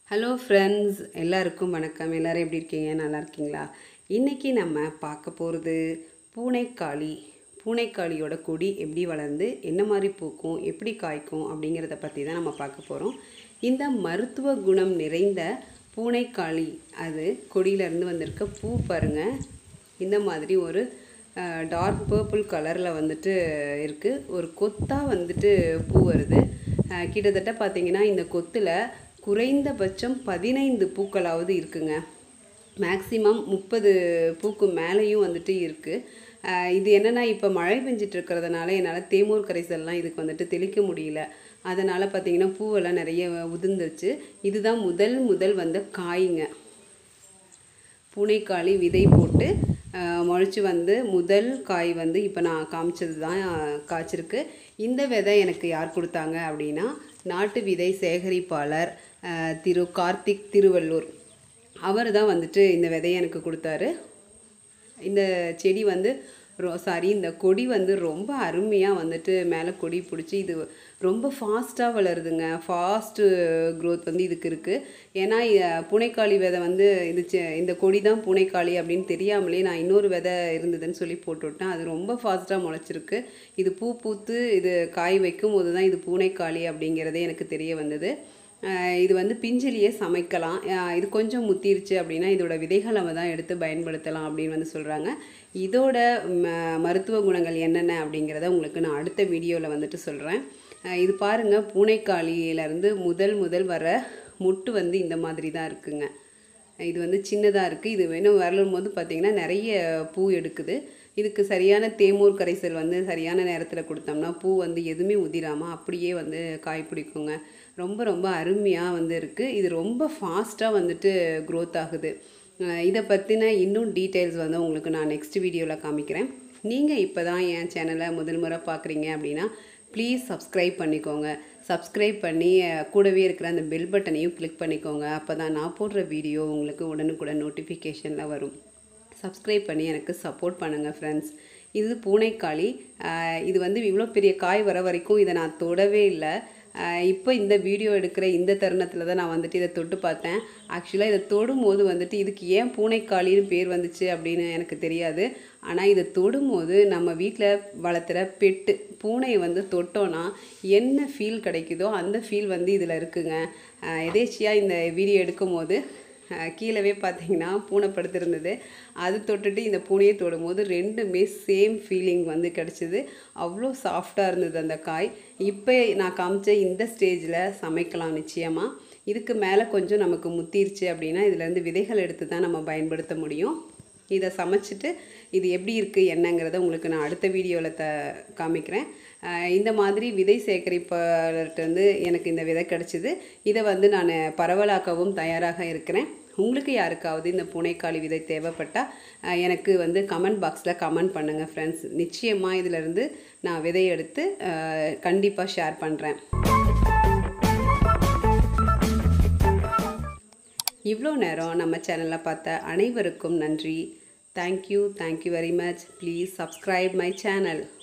hello friends எல்லாருக்கும் வணக்கம் எல்லாரும் எப்படி இருக்கீங்க நல்லா இருக்கீங்களா இன்றைக்கி நம்ம பார்க்க போகிறது பூனைக்காளி பூனைக்காளியோட கொடி எப்படி வளர்ந்து என்ன மாதிரி பூக்கும் எப்படி காய்க்கும் அப்படிங்கிறத பற்றி தான் நம்ம பார்க்க போகிறோம் இந்த மருத்துவ குணம் நிறைந்த பூனைக்காளி அது கொடியிலேருந்து வந்திருக்க பூ பாருங்கள் இந்த மாதிரி ஒரு டார்க் பர்பிள் கலரில் வந்துட்டு இருக்குது ஒரு கொத்தாக வந்துட்டு பூ வருது அஹ், கிட்டத்தட்ட பார்த்தீங்கன்னா இந்த கொத்தில் குறைந்தபட்சம் பதினைந்து பூக்களாவது இருக்குங்க மேக்ஸிமம் முப்பது பூக்கு மேலேயும் வந்துட்டு இருக்குது இது என்னென்னா இப்போ மழை பெஞ்சிட்டு இருக்கிறதுனால என்னால் தேமூர் கரைசல்லாம் இதுக்கு வந்துட்டு தெளிக்க முடியல அதனால் பார்த்தீங்கன்னா பூவெல்லாம் நிறைய உதிர்ந்துருச்சு இதுதான் முதல் முதல் வந்த காய்ங்க பூனைக்காளி விதை போட்டு முளைச்சி வந்து முதல் காய் வந்து இப்போ நான் காமிச்சது தான் காய்ச்சிருக்கு இந்த விதை எனக்கு யார் கொடுத்தாங்க அப்படின்னா நாட்டு விதை சேகரிப்பாளர் அஹ், திரு கார்த்திக் திருவள்ளூர் அவர் தான் வந்துட்டு இந்த விதையை எனக்கு கொடுத்தாரு இந்த செடி வந்து ரொ சாரி இந்த கொடி வந்து ரொம்ப அருமையாக வந்துட்டு மேலே கொடி பிடிச்சி இது ரொம்ப ஃபாஸ்ட்டாக வளருதுங்க ஃபாஸ்ட்டு க்ரோத் வந்து இதுக்கு இருக்குது ஏன்னா இ- பூனைக்காளி விதை வந்து இது செ- இந்த கொடி தான் பூனைக்காளி அப்படின்னு தெரியாமலே நான் இன்னொரு விதை இருந்ததுன்னு சொல்லி போட்டு விட்டேன் அது ரொம்ப ஃபாஸ்ட்டாக முளைச்சிருக்கு இது பூ பூத்து இது காய் வைக்கும் போது தான் இது பூனைக்காளி அப்படிங்கிறதே எனக்கு தெரிய வந்தது அஹ் இது வந்து பிஞ்சிலேயே சமைக்கலாம் அஹ் இது கொஞ்சம் முத்திருச்சு அப்படின்னா இதோட விதைகளை நம்ம தான் எடுத்து பயன்படுத்தலாம் அப்படின்னு வந்து சொல்கிறாங்க இதோட ம மருத்துவ குணங்கள் என்னென்ன அப்படிங்கிறத உங்களுக்கு நான் அடுத்த வீடியோவில் வந்துட்டு சொல்கிறேன் இது பாருங்கள் பூனைக்காளியிலேருந்து முதல் முதல் வர முட்டு வந்து இந்த மாதிரி தான் இருக்குங்க இது வந்து சின்னதாக இருக்குது இது வேணும் வரலும் போது பார்த்திங்கன்னா நிறைய பூ எடுக்குது இதுக்கு சரியான தேமூர் கரைசல் வந்து சரியான நேரத்தில் கொடுத்தோம்னா பூ வந்து எதுவுமே உதிராமல் அப்படியே வந்து காய் பிடிக்குங்க ரொம்ப ரொம்ப அருமையாக வந்து இருக்குது இது ரொம்ப ஃபாஸ்ட்டாக வந்துட்டு க்ரோத் ஆகுது அஹ் இதை பற்றின இன்னும் டீட்டெயில்ஸ் வந்து உங்களுக்கு நான் நெக்ஸ்ட் வீடியோவில் காமிக்கிறேன் நீங்கள் இப்போ தான் என் சேனலை முதல் முறை பார்க்குறீங்க அப்படின்னா ப்ளீஸ் சப்ஸ்கிரைப் பண்ணிக்கோங்க சப்ஸ்கிரைப் பண்ணி அஹ், கூடவே இருக்கிற அந்த பெல் பட்டனையும் கிளிக் பண்ணிக்கோங்க அப்போ தான் நான் போடுற வீடியோ உங்களுக்கு உடனுக்குடன் நோட்டிஃபிகேஷனில் வரும் சப்ஸ்கிரைப் பண்ணி எனக்கு சப்போர்ட் பண்ணுங்கள் ஃப்ரெண்ட்ஸ் இது பூனைக்காளி அஹ், இது வந்து இவ்வளோ பெரிய காய் வர வரைக்கும் இதை நான் தொடவே இல்லை இப்போ இந்த வீடியோ எடுக்கிற இந்த தருணத்தில் தான் நான் வந்துட்டு இதை தொட்டு பார்த்தேன் ஆக்சுவலாக இதை தொடும்போது வந்துட்டு இதுக்கு ஏன் பூனைக்காளின்னு பேர் வந்துச்சு அப்படின்னு எனக்கு தெரியாது ஆனால் இதை தொடும்போது நம்ம வீட்டில் வளர்த்துற பெட்டு பூனையை வந்து தொட்டோன்னா என்ன ஃபீல் கிடைக்குதோ அந்த ஃபீல் வந்து இதில் இருக்குங்க எதேச்சியாக இந்த வீடியோ எடுக்கும்போது அஹ் கீழவே பார்த்தீங்கன்னா பூனை படுத்திருந்தது அது தொட்டுட்டு இந்த பூனையை தொடும்போது ரெண்டுமே சேம் ஃபீலிங் வந்து கிடச்சிது அவ்வளோ சாஃப்டாக இருந்தது அந்த காய் இப்போ நான் காமிச்ச இந்த ஸ்டேஜில் சமைக்கலாம் நிச்சயமாக இதுக்கு மேலே கொஞ்சம் நமக்கு முத்திருச்சு அப்படின்னா இதுலேருந்து விதைகள் எடுத்து தான் நம்ம பயன்படுத்த முடியும் இதை சமைச்சிட்டு இது எப்படி இருக்குது என்னங்கிறத உங்களுக்கு நான் அடுத்த வீடியோவில் த காமிக்கிறேன் அஹ் இந்த மாதிரி விதை சேகரிப்பாளர்கிட்ட எனக்கு இந்த விதை கிடச்சிது இதை வந்து நான் பரவலாக்கவும் தயாராக இருக்கிறேன் உங்களுக்கு யாருக்காவது இந்த பூனைக்காளி விதை தேவைப்பட்டால் அஹ் எனக்கு வந்து கமெண்ட் பாக்ஸில் கமெண்ட் பண்ணுங்கள் ஃப்ரெண்ட்ஸ் நிச்சயமாக இதிலிருந்து நான் விதை எடுத்து கண்டிப்பாக ஷேர் பண்ணுறேன் இவ்வளோ நேரம் நம்ம சேனலில் பார்த்த அனைவருக்கும் நன்றி thank you thank you very much please subscribe my channel